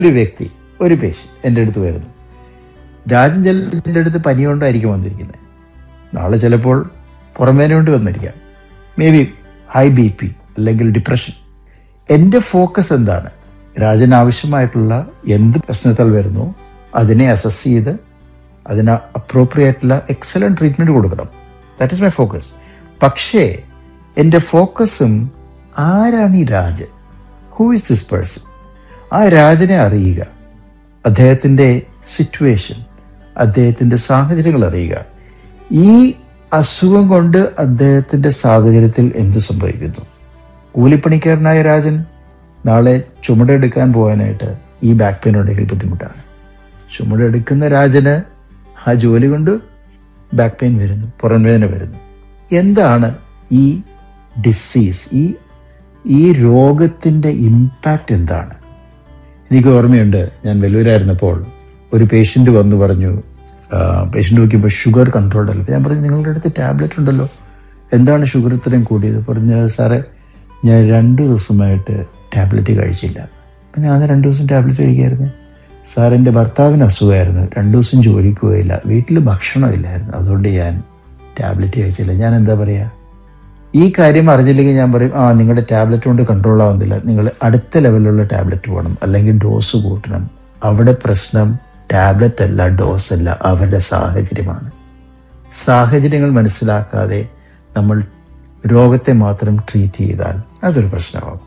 ഒരു വ്യക്തി ഒരു പേഷ്യൻ എൻ്റെ അടുത്ത് വരുന്നു രാജൻ ചെല്ലിൻ്റെ അടുത്ത് പനി കൊണ്ടായിരിക്കും വന്നിരിക്കുന്നത് നാളെ ചിലപ്പോൾ പുറമേന കൊണ്ട് വന്നിരിക്കാം maybe high B P അല്ലെങ്കിൽ ഡിപ്രഷൻ എൻ്റെ ഫോക്കസ് എന്താണ് രാജന് ആവശ്യമായിട്ടുള്ള എന്ത് പ്രശ്നത്താൽ വരുന്നു അതിനെ അസസ് ചെയ്ത് അതിന് അപ്രോപ്രിയേറ്റുള്ള എക്സലന്റ് ട്രീറ്റ്മെന്റ് കൊടുക്കണം ദാറ്റ് ഇസ് മൈ ഫോക്കസ് പക്ഷേ എൻ്റെ ഫോക്കസും ആരാണ് ഈ Rajan who is this person ആ രാജനെ അറിയുക അദ്ദേഹത്തിൻ്റെ സിറ്റുവേഷൻ അദ്ദേഹത്തിൻ്റെ സാഹചര്യങ്ങൾ അറിയുക ഈ അസുഖം കൊണ്ട് അദ്ദേഹത്തിൻ്റെ സാഹചര്യത്തിൽ എന്ത് സംഭവിക്കുന്നു കൂലിപ്പണിക്കാരനായ രാജൻ നാളെ ചുമടെടുക്കാൻ പോകാനായിട്ട് ഈ ബാക്ക് പെയിൻ ഉണ്ടെങ്കിൽ ബുദ്ധിമുട്ടാണ് ചുമടെടുക്കുന്ന രാജന് ആ ജോലി കൊണ്ട് ബാക്ക് പെയിൻ വരുന്നു പുറം വേദന വരുന്നു എന്താണ് ഈ ഡിസീസ് ഈ ഈ രോഗത്തിന്റെ ഇമ്പാക്റ്റ് എന്താണ് എനിക്ക് ഓർമ്മയുണ്ട് ഞാൻ വെല്ലൂരായിരുന്നപ്പോൾ ഒരു പേഷ്യന്റ് വന്നു പറഞ്ഞു പേഷ്യന്റ് നോക്കിയപ്പോൾ ഷുഗർ കൺട്രോൾ അല്ല ഞാൻ പറഞ്ഞു നിങ്ങളുടെ അടുത്ത് ടാബ്ലറ്റ് ഉണ്ടല്ലോ എന്താണ് ഷുഗർ ഇത്രയും കൂടിയത് പറഞ്ഞു സാറേ ഞാൻ രണ്ട് ദിവസമായിട്ട് ടാബ്ലറ്റ് കഴിച്ചില്ല അപ്പം ഞാൻ രണ്ട് ദിവസം ടാബ്ലറ്റ് കഴിക്കായിരുന്നു സാർ എൻ്റെ ഭർത്താവിന് അസുഖമായിരുന്നു രണ്ടു ദിവസം ജോലിക്ക് പോയില്ല വീട്ടിൽ ഭക്ഷണമില്ലായിരുന്നു അതുകൊണ്ട് ഞാൻ ടാബ്ലറ്റ് കഴിച്ചില്ല ഞാൻ എന്താ പറയുക ഈ കാര്യം അറിഞ്ഞില്ലെങ്കിൽ ഞാൻ പറയും ആ നിങ്ങളുടെ ടാബ്ലറ്റ് കൊണ്ട് കൺട്രോൾ ആവുന്നില്ല നിങ്ങൾ അടുത്ത ലെവലിലുള്ള ടാബ്ലറ്റ് പോകണം അല്ലെങ്കിൽ ഡോസ് കൂട്ടണം അവിടെ പ്രശ്നം ടാബ്ലറ്റ് അല്ല ഡോസ് അല്ല അവരുടെ സാഹചര്യമാണ് സാഹചര്യങ്ങൾ മനസ്സിലാക്കാതെ നമ്മൾ രോഗത്തെ മാത്രം ട്രീറ്റ് ചെയ്താൽ അതൊരു പ്രശ്നമാകും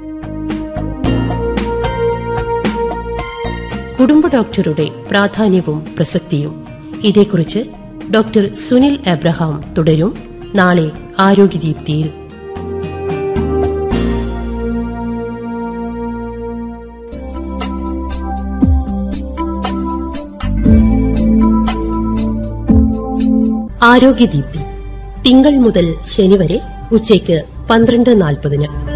കുടുംബ ഡോക്ടറുടെ പ്രാധാന്യവും പ്രസക്തിയും ഇതേക്കുറിച്ച് ഡോക്ടർ സുനിൽ എബ്രഹാം തുടരും നാളെ ആരോഗ്യദീപ്തിയിൽ ആരോഗ്യദീപ്തി തിങ്കൾ മുതൽ ശനി വരെ ഉച്ചയ്ക്ക് പന്ത്രണ്ട് നാൽപ്പതിന്